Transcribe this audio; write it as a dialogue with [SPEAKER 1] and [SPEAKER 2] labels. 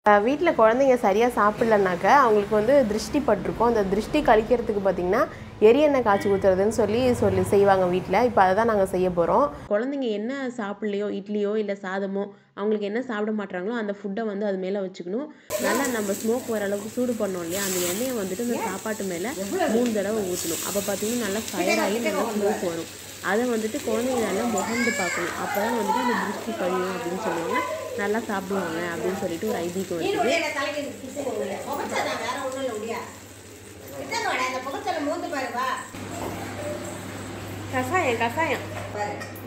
[SPEAKER 1] வீட்டில் குழந்தைங்க சரியாக சாப்பிட்லனாக்க அவங்களுக்கு வந்து திருஷ்டி பட்டிருக்கும் அந்த திருஷ்டி கழிக்கிறதுக்கு பார்த்திங்கன்னா எரியெண்ணெய் காய்ச்சி ஊற்றுறதுன்னு சொல்லி சொல்லி செய்வாங்க வீட்டில் இப்போ அதை தான் நாங்கள் செய்ய போகிறோம் குழந்தைங்க என்ன சாப்பிட்லையோ இட்லியோ இல்லை சாதமோ அவங்களுக்கு என்ன சாப்பிட மாட்றாங்களோ அந்த ஃபுட்டை வந்து அது மேலே வச்சுக்கணும் நல்லா நம்ம ஸ்மோக் வர அளவுக்கு சூடு பண்ணோம் இல்லையா அந்த எண்ணெயை வந்துட்டு அந்த சாப்பாட்டு மேலே மூணு தடவை ஊற்றணும் அப்போ பார்த்தீங்கன்னா நல்லா ஃபயர் ஆகி நல்லா ஸ்மோக் வரும் அதை வந்துட்டு குழந்தைங்க நல்லா முகந்து பார்க்கணும் அப்போ தான் வந்துட்டு அந்த திருஷ்டி கழியும் அப்படின்னு சொல்லுவாங்க நல்லா சாப்பிடுவாங்க அப்படின்னு சொல்லிட்டு ஒரு ஐதீகம் இருக்குது
[SPEAKER 2] புகைச்சதான் வேற ஒண்ணும் இல்லை முடியா கிட்டக்கோட அந்த புகைச்சல மூந்து பாரு வா
[SPEAKER 1] கஷாயம் கஷாயம்
[SPEAKER 2] பாரு